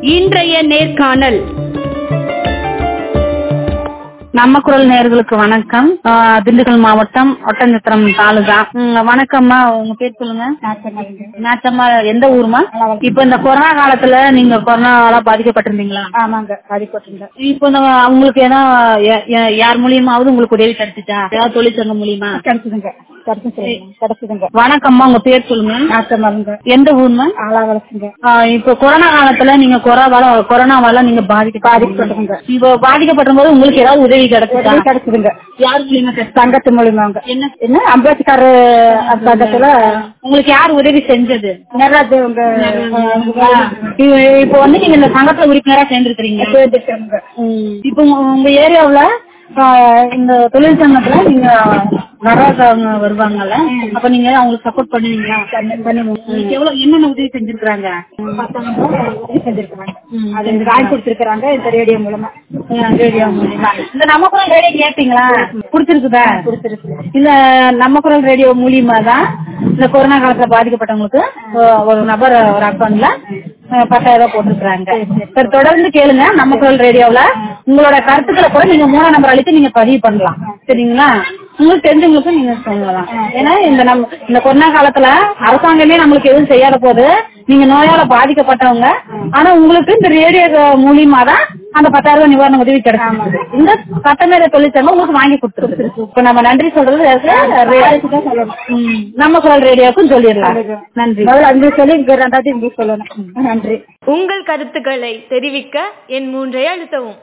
இன்றைய நேர்காணல் நம்ம குரல் நேயர்களுக்கு வணக்கம் ஆஹ் திண்டுக்கல் மாவட்டம் ஒட்டஞ்சத்திரம் தாலுகா ம், வணக்கம்மா உங்க பேர் சொல்லுங்க நாச்சம்மா எந்த ஊருமா இப்ப இந்த கொரோனா காலத்துல நீங்க கொரோனாவால பாதிக்கப்பட்டிருந்தீங்களா ஆமாங்க பாதிப்பட்டிருந்தேன் இப்போ இந்த உங்களுக்கு ஏதோ ய- ய- யார் மூலியமாவது உங்களுக்கு உதவி கிடைச்சிச்சா ஏதாவது தொழிற்சங்கம் மூலியமா கிடைச்சதுங்க கிடைச்சு கிடைச்சதுங்க வணக்கம்மா உங்க பேர் சொல்லுங்க நாட்டமருங்க எந்த ஊர்மா ஆளாவலசுங்க ஆஹ் இப்போ கொரோனா காலத்துல நீங்க கொரோனாவால கொரோனாவால நீங்க பாதிக்க பாதிக்கப்பட்டிருங்க இப்போ பாதிக்கப்படும் போது உங்களுக்கு ஏதாவது உதவி கிடைச்சதா உதவி கிடைச்சதுங்க யார் மூலியமா கிடைச்சது? சங்கத்து மூலியமாங்க என்ன என்ன அம்பேத்கர் சங்கத்துல உங்களுக்கு யார் உதவி செஞ்சது நடராஜ் உங்க இ- இப்போ வந்து நீங்க இந்த சங்கத்துல உறுப்பினரா சேர்ந்திருக்கிறீங்க சேர்ந்துட்டோங்க இப்போ உங்க- உங்க ஏரியாவுல ஆஹ், இந்த தொழில் சங்கத்துல நீங்க வர்றவங்க வருவாங்கல்ல அப்ப நீங்க அவங்களுக்கு சப்போர்ட் பண்ணுவீங்களா உங்களுக்கு எவ்வளவு என்னென்ன உதவி செஞ்சிருக்காங்க உதவி செஞ்சிருக்கிறாங்க அது எனக்கு வாங்கி கொடுத்திருக்கிறாங்க இந்த ரேடியோ மூலமா ரேடியோ மூலியமா இந்த நம்ம குரல் ரேடியோ கேட்டீங்களா பிடிச்சிருக்குதா கொடுத்திருக்கு இந்த நம்ம குரல் ரேடியோ மூலியமா தான் இந்த கொரோனா காலத்துல பாதிக்கப்பட்டவங்களுக்கு ஒ- ஒரு நபர் ஒரு அக்கௌண்ட்ல பத்தாயிரம் ரூபாய் போட்டிருக்காங்க சரி தொடர்ந்து கேளுங்க நம்ம குரல் ரேடியோல உங்களோட கருத்துக்களை கூட நீங்க மூணாம் நம்பர் அழைத்து நீங்க பதிவு பண்ணலாம் சரிங்களா உங்களுக்கு தெரிஞ்சவங்களுக்கு நீங்க சொல்லலாம் ஏன்னா இந்த நம்ம இந்த கொரோனா காலத்துல அரசாங்கமே நம்மளுக்கு எதுவும் செய்யாத போது நீங்க நோயால பாதிக்கப்பட்டவங்க ஆனா உங்களுக்கு இந்த ரேடியோ மூலியமா தான் அந்த பத்தாயிரம் ரூபாய் நிவாரண உதவி கிடைக்கும் இந்த சட்டமேத தொழிற்சங்கம் உங்களுக்கு வாங்கி கொடுத்துருக்கு இப்ப நம்ம நன்றி சொல்றது ரே- ம், நம்ம குரல் ரேடியோக்கும் சொல்லிடலாம் நன்றி முதல்ல அங்கே சொல்லி இங்க ரெண்டாவது இங்கே சொல்லணும் நன்றி உங்கள் கருத்துக்களை தெரிவிக்க என் மூன்றை அழுத்தவும்